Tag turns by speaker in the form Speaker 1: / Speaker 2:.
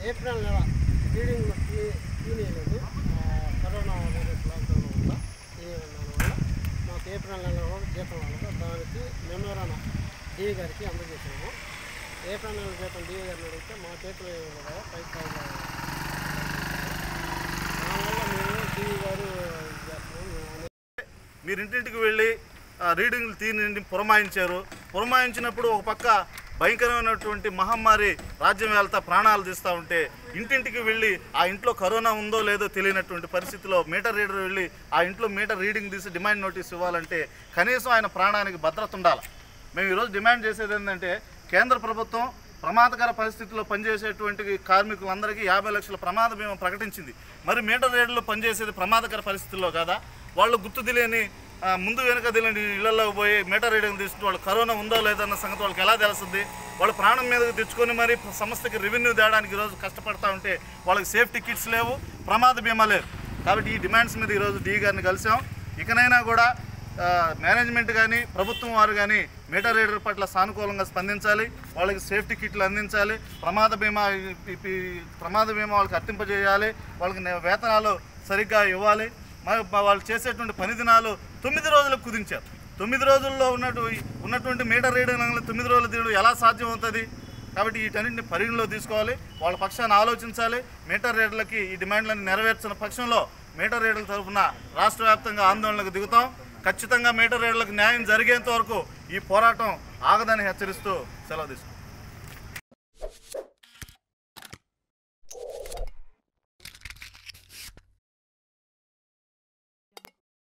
Speaker 1: April నెల reading తీయలేదు corona virus lockdown వల్ల తీయడం వల్ల మాకు ఏప్రిల్ నెల కూడా జీతం వల్ల దానికి మెమోరాన డిఏ గారికి అందజేసాము ఏప్రిల్ నెల జీతం డిఏ గారిని అడిగితే మా చేతిలో ఏమి ఉండదు కదా పైకి కావాలి దానివల్ల మేము డిఏ గారు ఇది చేస్తున్నాము మేము అనేది
Speaker 2: మీరు ఇంటింటికి వెళ్ళి ఆ, రీడింగ్లు తీని పురమాయించారు పురమాయించినప్పుడు ఒక పక్క భయంకరమైనటువంటి మహమ్మారి రాజ్యం వెళ్తా ప్రాణాలు తీస్తూ ఉంటే ఇంటింటికి వెళ్ళి ఆ ఇంట్లో కరోనా ఉందో లేదో తెలియనటువంటి పరిస్థితిలో మీటర్ రీడర్ వెళ్ళి ఆ ఇంట్లో మీటర్ రీడింగ్ తీసి డిమాండ్ నోటీస్ ఇవ్వాలంటే కనీసం ఆయన ప్రాణానికి భద్రత ఉండాలి మేము ఈరోజు డిమాండ్ చేసేది ఏంటంటే కేంద్ర ప్రభుత్వం ప్రమాదకర పరిస్థితుల్లో పనిచేసేటువంటి కార్మికులందరికీ యాభై లక్షల ప్రమాద బీమా ప్రకటించింది మరి మీటర్ రేడ్లో పనిచేసేది ప్రమాదకర పరిస్థితుల్లో కాదా వాళ్ళు గుర్తు తెలియని ఆ, ముందు వెనుక తెలియని ఇళ్లలో పోయి మీటర్ రీడింగ్ తీసుకుంటే వాళ్ళు కరోనా ఉందో లేదన్న సంగతి వాళ్ళకి ఎలా తెలుస్తుంది వాళ్ళు ప్రాణం మీదకి తెచ్చుకొని మరి సంస్థకి రెవెన్యూ తేడానికి ఈరోజు కష్టపడతా ఉంటే వాళ్ళకి సేఫ్టీ కిట్స్ లేవు ప్రమాద బీమా లేదు కాబట్టి ఈ డిమాండ్స్ మీద ఈరోజు డీ గారిని కలిసాం ఇకనైనా కూడా ఆ, మేనేజ్మెంట్ కానీ ప్రభుత్వం వారు కానీ మీటర్ రీడర్ పట్ల సానుకూలంగా స్పందించాలి వాళ్ళకి సేఫ్టీ కిట్లు అందించాలి ప్రమాద బీమా ఈ- ఈ ప్రమాద బీమా వాళ్ళకి అర్తింపజేయాలి వాళ్ళకి నే- వేతనాలు సరిగ్గా ఇవ్వాలి మరి బ- వాళ్ళు చేసేటువంటి పని దినాలు తొమ్మిది రోజులకు కుదించారు తొమ్మిది రోజుల్లో ఉన్నట్టు ఉన్నటువంటి మీటర్ రీడర్ తొమ్మిది రోజులు తీయడం ఎలా సాధ్యం అవుతుంది కాబట్టి వీటన్నింటిని పరిగణలో తీసుకోవాలి వాళ్ళ పక్షాన్ని ఆలోచించాలి మీటర్ రేట్లకి ఈ డిమాండ్లను నెరవేర్చిన పక్షంలో మీటర్ రేట్ల తరఫున రాష్ట్ర వ్యాప్తంగా ఆందోళనకు దిగుతాం ఖచ్చితంగా మీటర్ రేట్లకు న్యాయం జరిగేంత వరకు ఈ పోరాటం ఆగదని హెచ్చరిస్తూ సెలవు తీసుకుంటాం